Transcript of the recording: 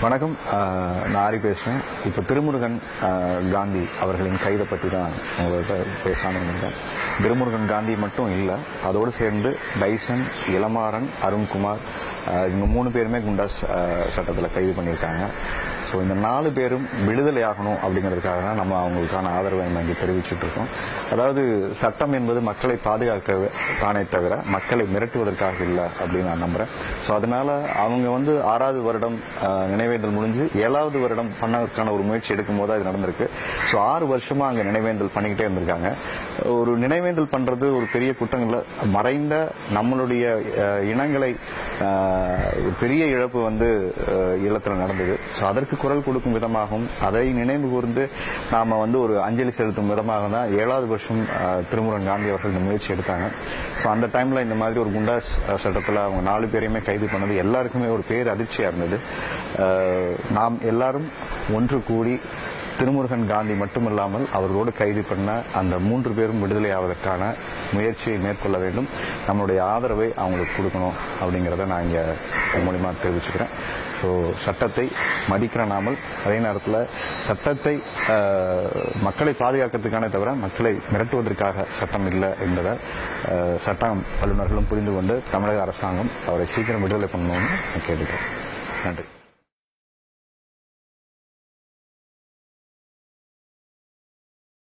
வணக்கம் அஹ், நான் ஆரி பேசுகிறேன் இப்போ திருமுருகன் அஹ், காந்தி அவர்களின் கைதை பற்றி தான் உங்கள்கிட்ட பேசலாம்னு நினைக்கிறேன் திருமுருகன் காந்தி மட்டும் இல்லை அதோடு சேர்ந்து டைசன் இளமாறன் அருண்குமார் அஹ், இவங்க மூணு பேருமே குண்டாஸ் சட்டத்தில் கைது பண்ணியிருக்காங்க ஸோ இந்த நாலு பேரும் விடுதலை ஆகணும் அப்படிங்கிறதுக்காக தான் நம்ம அவங்களுக்கான ஆதரவை நம்ம இங்கே தெரிவிச்சுட்டு இருக்கோம் அதாவது சட்டம் என்பது மக்களை பாதுகாக்க தானே தவிர மக்களை மிரட்டுவதற்காக இல்லை அப்படின்னு நான் நம்புறேன் ஸோ அதனால அவங்க வந்து ஆறாவது வருடம் அஹ், நினைவேந்தல் முடிஞ்சு ஏழாவது வருடம் பண்ணதுக்கான ஒரு முயற்சி எடுக்கும் போது அது நடந்திருக்கு ஸோ ஆறு வருஷமா அங்கே நினைவேந்தல் பண்ணிக்கிட்டே இருந்திருக்காங்க ஒரு நினைவேந்தல் பண்றது ஒரு பெரிய குற்றங்கள்ல மறைந்த நம்மளுடைய அஹ், இனங்களை அஹ், ஒரு பெரிய இழப்பு வந்து அஹ், ஈழத்துல நடந்தது ஸோ அதற்கு குரல் கொடுக்கும் விதமாகவும் அதை நினைவு கூர்ந்து நாம வந்து ஒரு அஞ்சலி செலுத்தும் விதமாக தான் ஏழாவது வருஷம் அஹ், திருமுருகன் காந்தி அவர்கள் இந்த முயற்சி எடுத்தாங்க ஸோ அந்த டைம்ல இந்த மாதிரி ஒரு குண்டாஸ் அஹ், சட்டத்துல அவங்க நாலு பேரையுமே கைது பண்ணது எல்லாருக்குமே ஒரு பேர் அதிர்ச்சியா இருந்தது அஹ், நாம் எல்லாரும் ஒன்று கூடி திருமுருகன் காந்தி மட்டுமல்லாமல் அவர்களோடு கைது பண்ண அந்த மூன்று பேரும் விடுதலை ஆவதற்கான முயற்சியை மேற்கொள்ள வேண்டும் நம்மளுடைய ஆதரவை அவங்களுக்கு கொடுக்கணும் அப்படிங்கிறத நான் இங்கே மூலியமா தெரிவிச்சுக்கிறேன் ஸோ சட்டத்தை மதிக்கிற நாமல் அதே நேரத்தில் சட்டத்தை அஹ், மக்களை பாதுகாக்கிறதுக்கான தவிர மக்களை மிரட்டுவதற்காக சட்டம் இல்லை என்பதை அஹ், சட்டம் வல்லுநர்களும் புரிந்து கொண்டு தமிழக அரசாங்கம் அவரை சீக்கிரம் விடுதலை பண்ணணும்னு நான் கேட்டுக்கிறேன் நன்றி